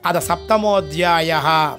అద సప్తమోధ్యాయ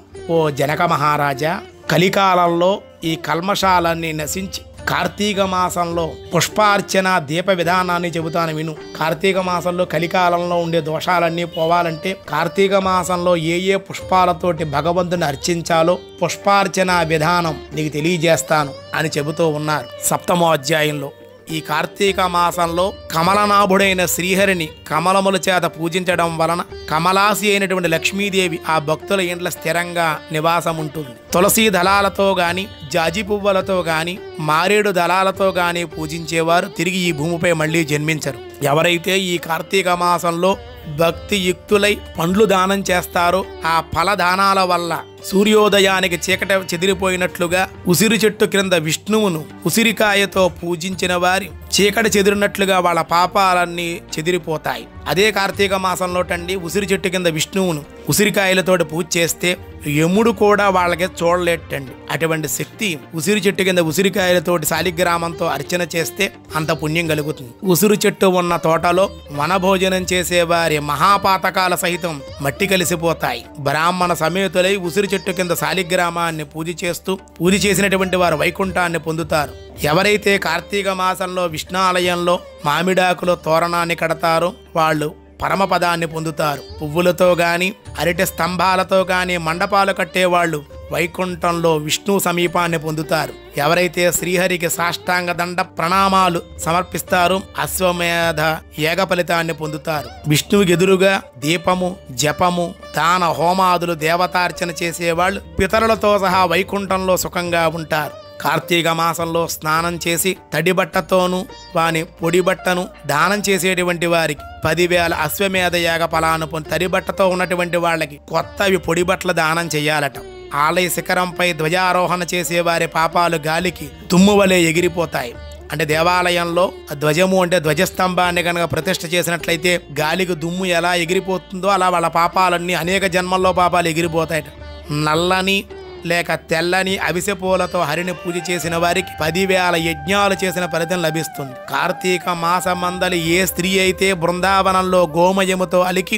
ఓ జనక మహారాజా కలికాలంలో ఈ కల్మషాలన్నీ నశించి కార్తీక మాసంలో పుష్పార్చన దీప విధానాన్ని చెబుతాను విను కార్తీక మాసంలో కలికాలంలో ఉండే దోషాలన్నీ పోవాలంటే కార్తీక మాసంలో ఏ ఏ పుష్పాలతోటి భగవంతుని అర్చించాలో పుష్పార్చన విధానం నీకు తెలియజేస్తాను అని చెబుతూ ఉన్నారు సప్తమో అధ్యాయంలో ఈ కార్తీక మాసంలో కమలనాభుడైన శ్రీహరిని కమలముల చేత పూజించడం వలన కమలాసి అయినటువంటి లక్ష్మీదేవి ఆ భక్తుల ఇంట్ల స్థిరంగా నివాసం ఉంటుంది తులసి దళాలతో గాని జాజి పువ్వులతో గాని మారేడు దళాలతో గాని పూజించేవారు తిరిగి ఈ భూమిపై మళ్ళీ జన్మించరు ఎవరైతే ఈ కార్తీక మాసంలో భక్తి యుక్తులై పండ్లు దానం చేస్తారో ఆ ఫలదానాల వల్ల సూర్యోదయానికి చీకట చెదిరిపోయినట్లుగా ఉసిరి చెట్టు క్రింద విష్ణువును ఉసిరికాయతో పూజించిన వారి చీకటి చెదిరినట్లుగా వాళ్ళ పాపాలన్నీ చెదిరిపోతాయి అదే కార్తీక మాసంలోటండి ఉసిరి చెట్టు కింద విష్ణువును ఉసిరికాయలతోటి పూజ చేస్తే యముడు కూడా వాళ్ళకి చూడలేటండి అటువంటి శక్తి ఉసిరి చెట్టు కింద ఉసిరికాయలతోటి శాలిగ్రామంతో అర్చన చేస్తే అంత పుణ్యం కలుగుతుంది ఉసిరి చెట్టు ఉన్న తోటలో వనభోజనం చేసేవారి మహాపాతకాల సహితం మట్టి కలిసిపోతాయి బ్రాహ్మణ సమేతులై ఉసిరి చెట్టు కింద శాలిగ్రామాన్ని పూజ చేస్తూ పూజ చేసినటువంటి వారు వైకుంఠాన్ని పొందుతారు ఎవరైతే కార్తీక మాసంలో విష్ణాలయంలో మామిడాకులో తోరణాన్ని కడతారో వాళ్ళు పరమపదాన్ని పొందుతారు పువ్వులతో గాని అరటి స్తంభాలతో గాని మండపాలు కట్టేవాళ్ళు వైకుంఠంలో విష్ణు సమీపాన్ని పొందుతారు ఎవరైతే శ్రీహరికి సాష్టాంగ దండ ప్రణామాలు సమర్పిస్తారో అశ్వమేధ ఏగ ఫలితాన్ని పొందుతారు విష్ణువుకి ఎదురుగా దీపము జపము దాన హోమాదులు దేవతార్చన చేసేవాళ్ళు పితరులతో సహా వైకుంఠంలో సుఖంగా ఉంటారు కార్తీక మాసంలో స్నానం చేసి తడి బట్టతోనూ వాని పొడి బట్టను దానం చేసేటువంటి వారికి పదివేల అశ్వమేధ యాగ ఫలాను పొంది తడి బట్టతో ఉన్నటువంటి వాళ్ళకి కొత్తవి పొడి బట్టల దానం చేయాలట ఆలయ శిఖరంపై ధ్వజారోహణ చేసే వారి పాపాలు గాలికి తుమ్ము వలె ఎగిరిపోతాయి అంటే దేవాలయంలో ఆ ధ్వజము అంటే ధ్వజస్తంభాన్ని కనుక ప్రతిష్ఠ చేసినట్లయితే గాలికి దుమ్ము ఎలా ఎగిరిపోతుందో అలా వాళ్ళ పాపాలన్నీ అనేక జన్మల్లో పాపాలు ఎగిరిపోతాయట నల్లని లేక తెల్లని అవిసె పూలతో హరిని పూజ చేసిన వారికి పదివేల యజ్ఞాలు చేసిన ఫలితం లభిస్తుంది కార్తీక మాసమందలి ఏ స్త్రీ అయితే బృందావనంలో గోమయముతో అలికి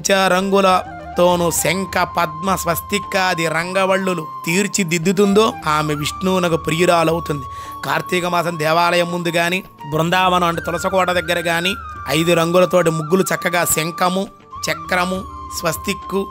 పంచరంగులతోను శంఖ పద్మ స్వస్తికాది రంగవళ్ళులు తీర్చిదిద్దుతుందో ఆమె విష్ణువునకు ప్రియురాలవుతుంది కార్తీక మాసం దేవాలయం ముందు గాని బృందావనం అంటే తులసకోట దగ్గర గాని ఐదు రంగులతోటి ముగ్గులు చక్కగా శంఖము చక్రము స్వస్తిక్కు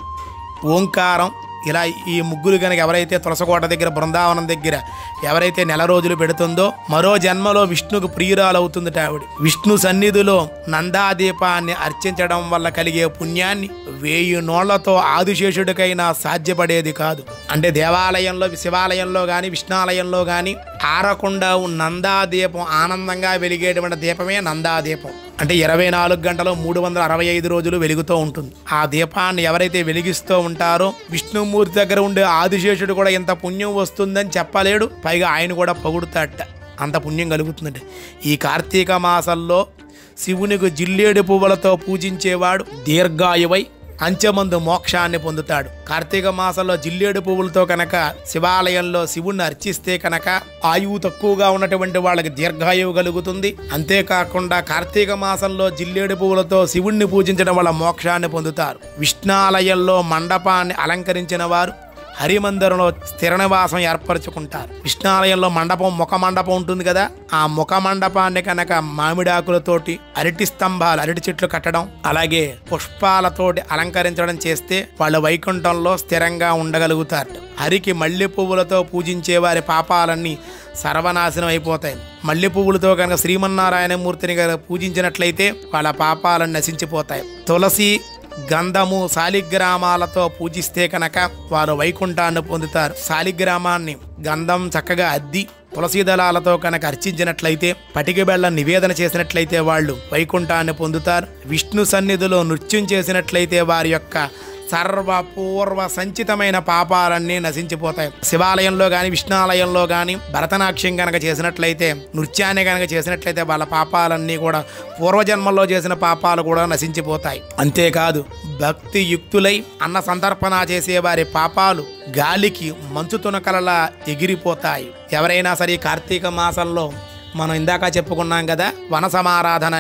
ఓంకారం ఇలా ఈ ముగ్గురు కనుక ఎవరైతే తులసకోట దగ్గర బృందావనం దగ్గర ఎవరైతే నెల రోజులు పెడుతుందో మరో జన్మలో విష్ణుకు ప్రియురాలవుతుందట ఆవిడ విష్ణు సన్నిధిలో నందాదీపాన్ని అర్చించడం వల్ల కలిగే పుణ్యాన్ని వేయి నోళ్లతో ఆదిశేషుడికైనా సాధ్యపడేది కాదు అంటే దేవాలయంలో శివాలయంలో కానీ విష్ణాలయంలో కానీ ఆరకుండా ఉన్న నందాదీపం ఆనందంగా వెలిగేటువంటి దీపమే నందాదీపం అంటే ఇరవై నాలుగు గంటలు మూడు వందల అరవై ఐదు రోజులు వెలుగుతూ ఉంటుంది ఆ దీపాన్ని ఎవరైతే వెలిగిస్తూ ఉంటారో విష్ణుమూర్తి దగ్గర ఉండే ఆదిశేషుడు కూడా ఇంత పుణ్యం వస్తుందని చెప్పలేడు పైగా ఆయన కూడా పొగుడుతాడట అంత పుణ్యం కలుగుతుందంటే ఈ కార్తీక మాసంలో శివునికి జిల్లేడు పువ్వులతో పూజించేవాడు దీర్ఘాయువై అంచెమందు మోక్షాన్ని పొందుతాడు కార్తీక మాసంలో జిల్లేడు పువ్వులతో కనుక శివాలయంలో శివుణ్ణి అర్చిస్తే కనుక ఆయువు తక్కువగా ఉన్నటువంటి వాళ్ళకి దీర్ఘాయువు కలుగుతుంది అంతేకాకుండా కార్తీక మాసంలో జిల్లేడు పువ్వులతో శివుణ్ణి పూజించడం వల్ల మోక్షాన్ని పొందుతారు విష్ణాలయంలో మండపాన్ని అలంకరించిన వారు హరిమందిరంలో స్థిర నివాసం ఏర్పరచుకుంటారు విష్ణాలయంలో మండపం ముఖ మండపం ఉంటుంది కదా ఆ ముఖ మండపాన్ని కనుక మామిడాకులతోటి అరటి స్తంభాలు అరటి చెట్లు కట్టడం అలాగే పుష్పాలతోటి అలంకరించడం చేస్తే వాళ్ళు వైకుంఠంలో స్థిరంగా ఉండగలుగుతారు హరికి మల్లె పువ్వులతో పూజించే వారి పాపాలన్నీ సర్వనాశనం అయిపోతాయి మల్లె పువ్వులతో కనుక శ్రీమన్నారాయణమూర్తిని కనుక పూజించినట్లయితే వాళ్ళ పాపాలను నశించిపోతాయి తులసి గంధము శాలిగ్రామాలతో పూజిస్తే కనుక వారు వైకుంఠాన్ని పొందుతారు శాలిగ్రామాన్ని గంధం చక్కగా అద్ది తులసి దళాలతో కనుక అర్చించినట్లయితే పటిక బెల్లం నివేదన చేసినట్లయితే వాళ్ళు వైకుంఠాన్ని పొందుతారు విష్ణు సన్నిధిలో నృత్యం చేసినట్లయితే వారి యొక్క సర్వ పూర్వ సంచితమైన పాపాలన్నీ నశించిపోతాయి శివాలయంలో కానీ విష్ణాలయంలో కానీ భరతనాట్యం కనుక చేసినట్లయితే నృత్యాన్ని కనుక చేసినట్లయితే వాళ్ళ పాపాలన్నీ కూడా పూర్వజన్మల్లో చేసిన పాపాలు కూడా నశించిపోతాయి అంతేకాదు భక్తి యుక్తులై అన్న సంతర్పణ చేసే వారి పాపాలు గాలికి మంచు తునకలలా ఎగిరిపోతాయి ఎవరైనా సరే ఈ కార్తీక మాసంలో మనం ఇందాక చెప్పుకున్నాం కదా వన సమారాధన అని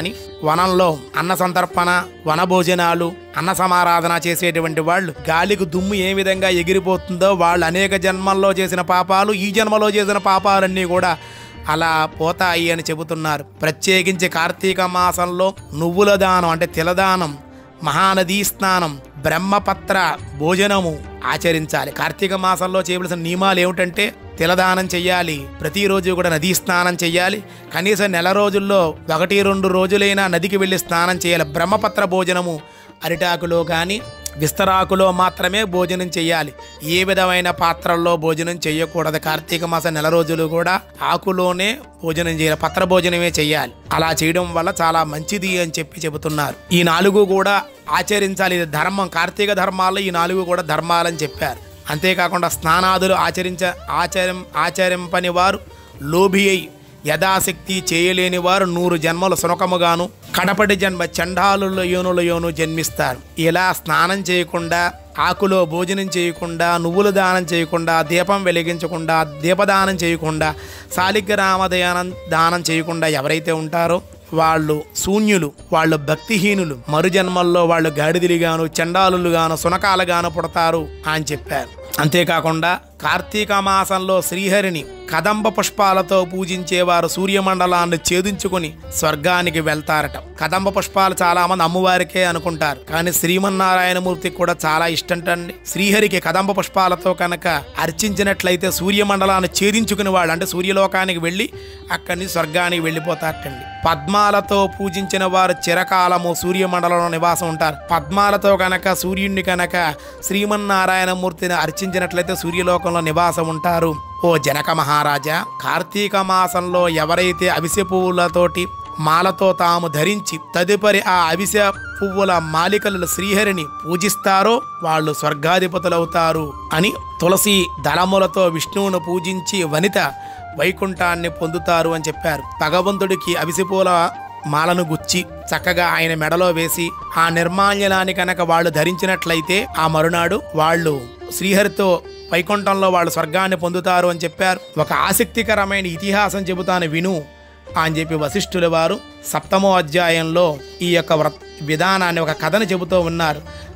వనంలో అన్న సంతర్పణ వన భోజనాలు అన్న సమారాధన చేసేటువంటి వాళ్ళు గాలికి దుమ్ము ఏ విధంగా ఎగిరిపోతుందో వాళ్ళు అనేక జన్మల్లో చేసిన పాపాలు ఈ జన్మలో చేసిన పాపాలన్నీ కూడా అలా పోతాయి అని చెబుతున్నారు ప్రత్యేకించి కార్తీక మాసంలో నువ్వుల దానం అంటే తిలదానం మహానదీ స్నానం బ్రహ్మపత్ర భోజనము ఆచరించాలి కార్తీక మాసంలో చేయవలసిన నియమాలు ఏమిటంటే తిలదానం చెయ్యాలి ప్రతిరోజు కూడా నదీ స్నానం చెయ్యాలి కనీసం నెల రోజుల్లో ఒకటి రెండు రోజులైనా నదికి వెళ్ళి స్నానం చేయాలి బ్రహ్మపత్ర భోజనము అరిటాకులో కానీ విస్తరాకులో మాత్రమే భోజనం చేయాలి ఏ విధమైన పాత్రల్లో భోజనం చేయకూడదు కార్తీక మాసం నెల రోజులు కూడా ఆకులోనే భోజనం చేయాలి పత్ర భోజనమే చేయాలి అలా చేయడం వల్ల చాలా మంచిది అని చెప్పి చెబుతున్నారు ఈ నాలుగు కూడా ఆచరించాలి ఇది ధర్మం కార్తీక ధర్మాల్లో ఈ నాలుగు కూడా ధర్మాలని చెప్పారు అంతేకాకుండా స్నానాదులు ఆచరించ ఆచరం ఆచరింపని వారు లోభి అయి యథాశక్తి చేయలేని వారు నూరు జన్మలు సునకముగాను కడపటి జన్మ చండాలుల యోనుల యోను జన్మిస్తారు ఇలా స్నానం చేయకుండా ఆకులో భోజనం చేయకుండా నువ్వుల దానం చేయకుండా దీపం వెలిగించకుండా దీపదానం చేయకుండా శాలిగ్రామ దానం దానం చేయకుండా ఎవరైతే ఉంటారో వాళ్ళు శూన్యులు వాళ్ళు భక్తిహీనులు మరు జన్మల్లో వాళ్ళు గాడిదిలిగాను చండాలులుగాను సునకాలుగాను పుడతారు అని చెప్పారు అంతేకాకుండా కార్తీక మాసంలో శ్రీహరిని కదంబ పుష్పాలతో పూజించేవారు సూర్యమండలాన్ని ఛేదించుకుని స్వర్గానికి వెళ్తారట కదంబ పుష్పాలు చాలా మంది అమ్మవారికే అనుకుంటారు కానీ శ్రీమన్నారాయణమూర్తికి కూడా చాలా ఇష్టంటండి శ్రీహరికి కదంబ పుష్పాలతో కనుక అర్చించినట్లయితే సూర్యమండలాన్ని ఛేదించుకుని వాళ్ళు అంటే సూర్యలోకానికి వెళ్ళి అక్కడి నుంచి స్వర్గానికి వెళ్ళిపోతారటండి పద్మాలతో పూజించిన వారు చిరకాలము సూర్యమండలంలో నివాసం ఉంటారు పద్మాలతో కనుక సూర్యుడిని కనుక శ్రీమన్నారాయణమూర్తిని అర్చించినట్లయితే సూర్యలోకంలో నివాసం ఉంటారు ఓ జనక మహారాజా కార్తీక మాసంలో ఎవరైతే అవిసె పువ్వులతోటి మాలతో తాము ధరించి తదుపరి ఆ అవిసె పువ్వుల మాలికలు శ్రీహరిని పూజిస్తారో వాళ్ళు స్వర్గాధిపతులవుతారు అని తులసి దళములతో విష్ణువును పూజించి వనిత వైకుంఠాన్ని పొందుతారు అని చెప్పారు భగవంతుడికి అవిసిపూల మాలను గుచ్చి చక్కగా ఆయన మెడలో వేసి ఆ నిర్మాల్యనాన్ని కనుక వాళ్ళు ధరించినట్లయితే ఆ మరునాడు వాళ్ళు శ్రీహరితో వైకుంఠంలో వాళ్ళు స్వర్గాన్ని పొందుతారు అని చెప్పారు ఒక ఆసక్తికరమైన ఇతిహాసం చెబుతాను విను అని చెప్పి వశిష్ఠుల వారు సప్తమో అధ్యాయంలో ఈ యొక్క వ్రత విధానాన్ని ఒక కథను చెబుతూ ఉన్నారు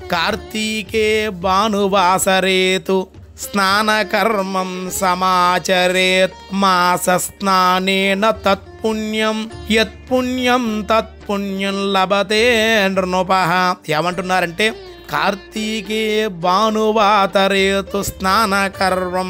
కార్తీకే భానువాసరేతు స్నానకర్మం సమాచరేత్ మాస స్నానేన తత్పుణ్యం యత్పుణ్యం తత్పుణ్యం లభతే నృప ఏమంటున్నారంటే కార్తీకే భానువాతరేతు స్నానకర్వం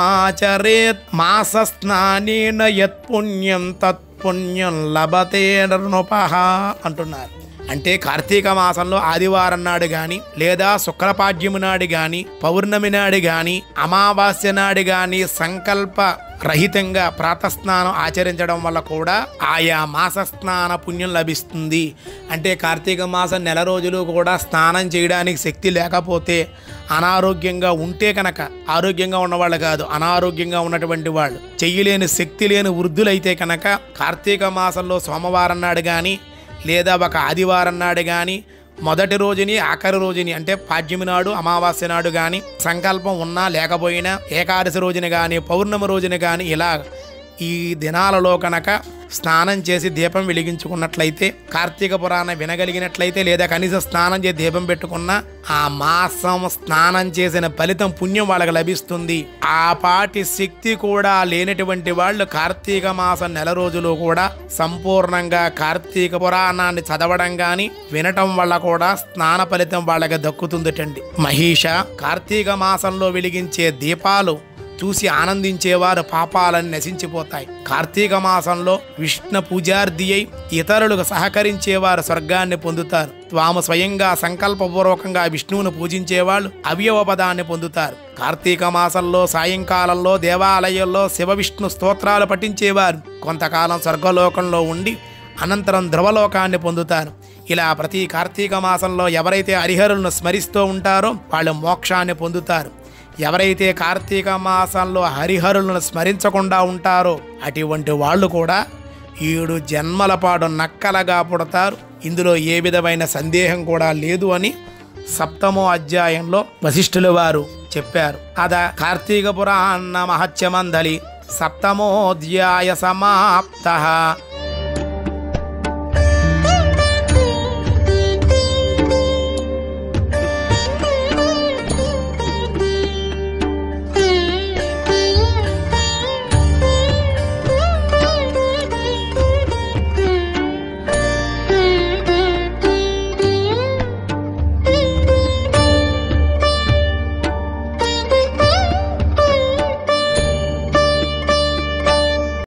సమాచరేత్ మాస స్నానేన యత్పుణ్యం తత్పుణ్యం లభతే నృప అంటున్నారు అంటే కార్తీక మాసంలో ఆదివారం నాడు గాని లేదా శుక్రపాడ్యము నాడు గాని పౌర్ణమి నాడు గాని అమావాస్య నాడు గాని సంకల్ప రహితంగా ప్రాతస్నానం ఆచరించడం వల్ల కూడా ఆయా మాస స్నాన పుణ్యం లభిస్తుంది అంటే కార్తీక మాసం నెల రోజులు కూడా స్నానం చేయడానికి శక్తి లేకపోతే అనారోగ్యంగా ఉంటే కనుక ఆరోగ్యంగా ఉన్నవాళ్ళు కాదు అనారోగ్యంగా ఉన్నటువంటి వాళ్ళు చెయ్యలేని శక్తి లేని వృద్ధులైతే కనుక కార్తీక మాసంలో సోమవారం నాడు కానీ లేదా ఒక ఆదివారం నాడు కానీ మొదటి రోజుని ఆఖరి రోజుని అంటే పాడ్యమి నాడు అమావాస్య నాడు కానీ సంకల్పం ఉన్నా లేకపోయినా ఏకాదశి రోజున కానీ పౌర్ణమి రోజున కానీ ఇలా ఈ దినాలలో కనుక స్నానం చేసి దీపం వెలిగించుకున్నట్లయితే కార్తీక పురాణం వినగలిగినట్లయితే లేదా కనీసం స్నానం చేసి దీపం పెట్టుకున్నా ఆ మాసం స్నానం చేసిన ఫలితం పుణ్యం వాళ్ళకి లభిస్తుంది ఆ పాటి శక్తి కూడా లేనటువంటి వాళ్ళు కార్తీక మాసం నెల రోజులు కూడా సంపూర్ణంగా కార్తీక పురాణాన్ని చదవడం గాని వినటం వల్ల కూడా స్నాన ఫలితం వాళ్ళకి దక్కుతుందిటండి మహిష కార్తీక మాసంలో వెలిగించే దీపాలు చూసి ఆనందించేవారు పాపాలను నశించిపోతాయి కార్తీక మాసంలో విష్ణు పూజార్థి అయి ఇతరులకు సహకరించేవారు స్వర్గాన్ని పొందుతారు తాము స్వయంగా సంకల్పపూర్వకంగా విష్ణువును పూజించేవాళ్ళు అవయవ పదాన్ని పొందుతారు కార్తీక మాసంలో సాయంకాలంలో దేవాలయంలో శివ విష్ణు స్తోత్రాలు పఠించేవారు కొంతకాలం స్వర్గలోకంలో ఉండి అనంతరం ధ్రువలోకాన్ని పొందుతారు ఇలా ప్రతి కార్తీక మాసంలో ఎవరైతే హరిహరులను స్మరిస్తూ ఉంటారో వాళ్ళు మోక్షాన్ని పొందుతారు ఎవరైతే కార్తీక మాసంలో హరిహరులను స్మరించకుండా ఉంటారో అటువంటి వాళ్ళు కూడా ఏడు జన్మల పాటు నక్కలగా పుడతారు ఇందులో ఏ విధమైన సందేహం కూడా లేదు అని సప్తమో అధ్యాయంలో వశిష్ఠుల వారు చెప్పారు అద కార్తీక పురాణ మహత్యమందలి సప్తమోధ్యాయ సమాప్త